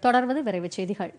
தொடர்வது விரைவுச் செய்திகள்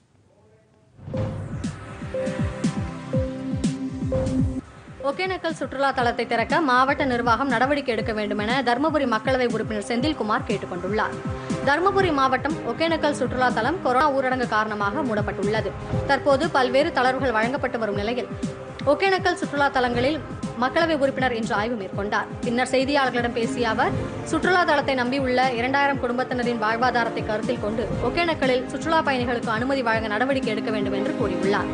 ஒகேனக்கல் சுற்றுலா தலத்தை திறக்க மாவட்ட நிர்வாகம் நடவடிக்கை எடுக்க வேண்டும் என தருமபுரி மக்களவை உறுப்பினர் செந்தில்குமார் கேட்டுக் கொண்டுள்ளார் தருமபுரி மாவட்டம் ஒகேனக்கல் சுற்றுலா தலம் கொரோனா ஊரடங்கு காரணமாக மூடப்பட்டுள்ளது தற்போது பல்வேறு தளர்வுகள் வழங்கப்பட்டு வரும் நிலையில் ஒகேனக்கல் சுற்றுலா தலங்களில் மக்களவை உறுப்பினர் இன்று ஆய்வு மேற்கொண்டார் பின்னர் செய்தியாளர்களிடம் பேசிய அவர் சுற்றுலா தலத்தை நம்பியுள்ள இரண்டாயிரம் குடும்பத்தினரின் வாழ்வாதாரத்தை கருத்தில் கொண்டு ஒகேனக்கலில் சுற்றுலா பயணிகளுக்கு அனுமதி வழங்க நடவடிக்கை எடுக்க வேண்டும் என்று கூறியுள்ளார்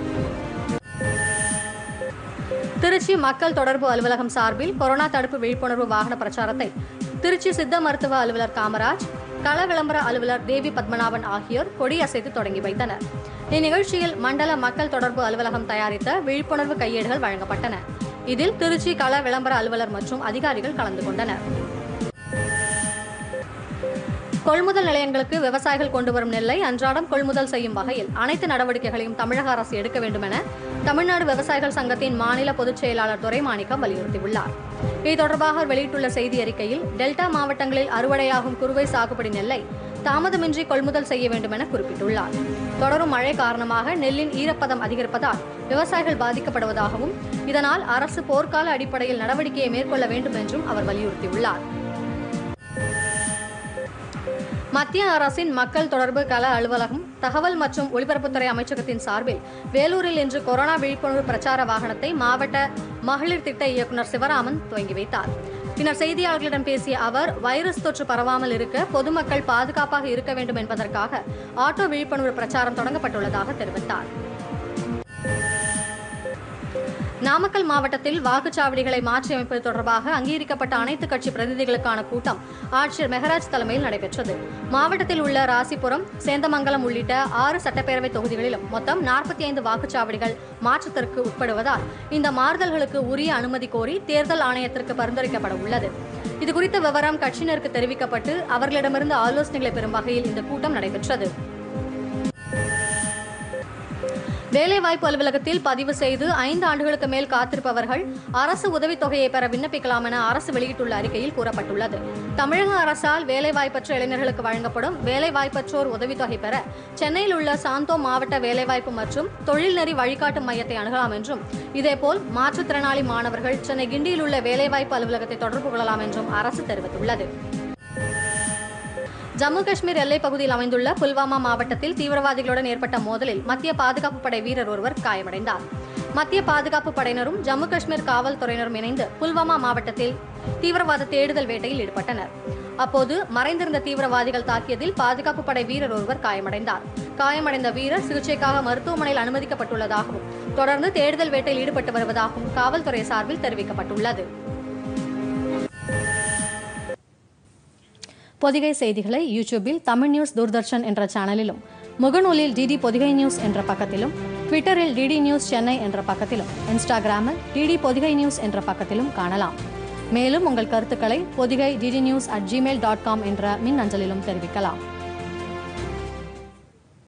திருச்சி மக்கள் தொடர்பு அலுவலகம் சார்பில் கொரோனா தடுப்பு விழிப்புணர்வு வாகன பிரச்சாரத்தை திருச்சி சித்த மருத்துவ அலுவலர் காமராஜ் கள விளம்பர அலுவலர் தேவி பத்மநாபன் ஆகியோர் கொடியசைத்து தொடங்கி வைத்தனர் இந்நிகழ்ச்சியில் மண்டல மக்கள் தொடர்பு அலுவலகம் தயாரித்த விழிப்புணர்வு கையேடுகள் வழங்கப்பட்டன இதில் திருச்சி கள விளம்பர அலுவலர் மற்றும் அதிகாரிகள் கலந்து கொண்டனர் கொள்முதல் நிலையங்களுக்கு விவசாயிகள் கொண்டு வரும் நெல்லை அன்றாடம் கொள்முதல் செய்யும் வகையில் அனைத்து நடவடிக்கைகளையும் தமிழக அரசு எடுக்க வேண்டும் என தமிழ்நாடு விவசாயிகள் சங்கத்தின் மாநில பொதுச் செயலாளர் துரைமாணிக்கம் வலியுறுத்தியுள்ளார் இது தொடர்பாக அவர் வெளியிட்டுள்ள செய்தி அறிக்கையில் டெல்டா மாவட்டங்களில் அறுவடையாகும் குறுவை சாகுபடி நெல்லை தாமதமின்றி கொள்முதல் செய்ய வேண்டும் என குறிப்பிட்டுள்ளார் தொடரும் மழை காரணமாக நெல்லின் ஈரப்பதம் அதிகரிப்பதால் விவசாயிகள் பாதிக்கப்படுவதாகவும் இதனால் அரசு போர்க்கால அடிப்படையில் நடவடிக்கையை மேற்கொள்ள வேண்டும் என்றும் அவர் வலியுறுத்தியுள்ளார் மத்திய அரசின் மக்கள் தொடர்பு கள அலுவலகம் தகவல் மற்றும் ஒலிபரப்புத்துறை அமைச்சகத்தின் சார்பில் வேலூரில் இன்று கொரோனா விழிப்புணர்வு பிரச்சார வாகனத்தை மாவட்ட மகளிர் திட்ட இயக்குநர் சிவராமன் துவங்கி வைத்தார் பின்னர் செய்தியாளர்களிடம் பேசிய அவர் வைரஸ் தொற்று பரவாமல் இருக்க பொதுமக்கள் பாதுகாப்பாக இருக்க வேண்டும் என்பதற்காக ஆட்டோ விழிப்புணர்வு பிரச்சாரம் தொடங்கப்பட்டுள்ளதாக தெரிவித்தார் நாமக்கல் மாவட்டத்தில் வாக்குச்சாவடிகளை மாற்றியமைப்பது தொடர்பாக அங்கீகரிக்கப்பட்ட அனைத்து கட்சி பிரதிநிதிகளுக்கான கூட்டம் ஆட்சியர் மெகராஜ் தலைமையில் நடைபெற்றது மாவட்டத்தில் உள்ள ராசிபுரம் சேந்தமங்கலம் உள்ளிட்ட ஆறு சட்டப்பேரவை தொகுதிகளிலும் மொத்தம் நாற்பத்தி ஐந்து வாக்குச்சாவடிகள் மாற்றத்திற்கு உட்படுவதால் இந்த மாறுதல்களுக்கு உரிய அனுமதி கோரி தேர்தல் ஆணையத்திற்கு பரிந்துரைக்கப்பட உள்ளது இதுகுறித்த விவரம் கட்சியினருக்கு தெரிவிக்கப்பட்டு அவர்களிடமிருந்து ஆலோசனைகளை பெறும் வகையில் இந்த கூட்டம் நடைபெற்றது வேலைவாய்ப்பு அலுவலகத்தில் பதிவு செய்து ஐந்து ஆண்டுகளுக்கு மேல் காத்திருப்பவர்கள் அரசு உதவித்தொகையை பெற விண்ணப்பிக்கலாம் என அரசு வெளியிட்டுள்ள அறிக்கையில் கூறப்பட்டுள்ளது தமிழக அரசால் வேலைவாய்ப்பற்ற இளைஞர்களுக்கு வழங்கப்படும் வேலைவாய்ப்பற்றோர் உதவித்தொகை பெற சென்னையில் உள்ள சாந்தோ மாவட்ட வேலைவாய்ப்பு மற்றும் தொழில்நெறி வழிகாட்டு மையத்தை அணுகலாம் என்றும் இதேபோல் மாற்றுத்திறனாளி மாணவர்கள் சென்னை கிண்டியில் உள்ள வேலைவாய்ப்பு அலுவலகத்தை தொடர்பு கொள்ளலாம் என்றும் அரசு தெரிவித்துள்ளது ஜம்மு காஷ்மீர் எல்லைப் பகுதியில் அமைந்துள்ள புல்வாமா மாவட்டத்தில் தீவிரவாதிகளுடன் ஏற்பட்ட மோதலில் மத்திய பாதுகாப்பு படை வீரர் ஒருவர் காயமடைந்தார் மத்திய பாதுகாப்பு படையினரும் ஜம்மு காஷ்மீர் காவல்துறையினரும் இணைந்து புல்வாமா மாவட்டத்தில் தீவிரவாத தேடுதல் வேட்டையில் ஈடுபட்டனர் அப்போது மறைந்திருந்த தீவிரவாதிகள் தாக்கியதில் பாதுகாப்பு படை வீரர் ஒருவர் காயமடைந்தார் காயமடைந்த வீரர் சிகிச்சைக்காக மருத்துவமனையில் அனுமதிக்கப்பட்டுள்ளதாகவும் தொடர்ந்து தேடுதல் வேட்டையில் ஈடுபட்டு வருவதாகவும் காவல்துறை சார்பில் தெரிவிக்கப்பட்டுள்ளது பொதிகை செய்திகளை யூடியூபில் தமிழ் நியூஸ் தூர்தர்ஷன் என்ற சேனலிலும் முகநூலில் டிடி பொதிகை நியூஸ் என்ற பக்கத்திலும் ட்விட்டரில் டிடி நியூஸ் சென்னை என்ற பக்கத்திலும் இன்ஸ்டாகிராமில் டிடி பொதிகை நியூஸ் என்ற பக்கத்திலும் காணலாம் மேலும் உங்கள் கருத்துக்களை Podhigai DD news at Gmail dot com என்ற மின் அஞ்சலிலும் தெரிவிக்கலாம்